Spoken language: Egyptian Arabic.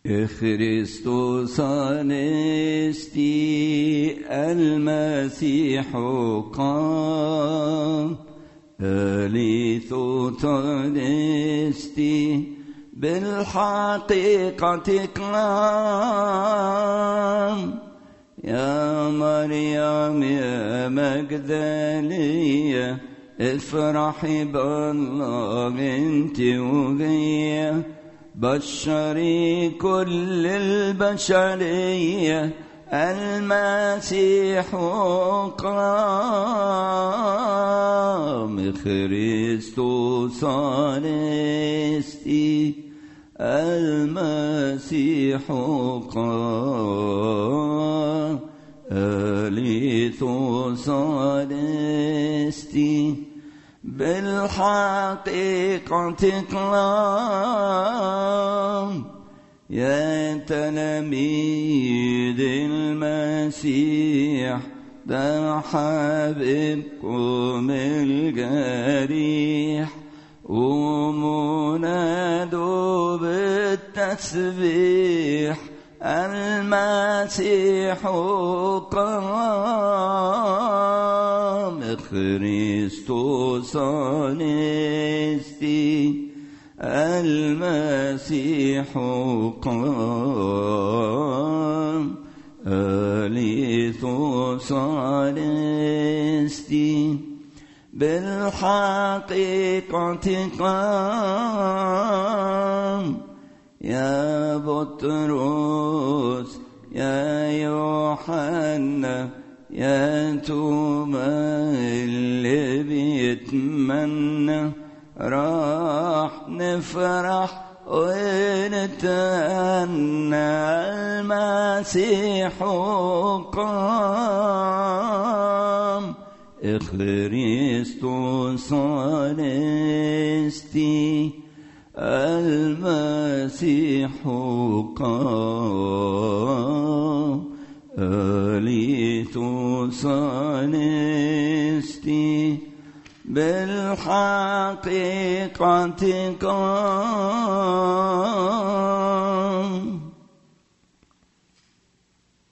Christus anesti المسيح قام أليث تنستي بالحقيقة قام يا مريم يا مجدلية افرحي بالله انت وغيه بشري كل البشرية المسيح قام خريستوس أنستي المسيح قام أليثوس أنستي بالحقيقة قام يا تلاميذ المسيح ده حبيبكم الجريح ومنادوا بالتسبيح المسيح قام خريستوس أنستي المسيح قام أليثوس أنستي بالحقيقة قام يا بطرس يا يوحنا يا توما اللي بيتمنى راح نفرح ونتأنى المسيح قام خريستوس أنستي المسيح قام أليثوس أنستي بالحقيقة قام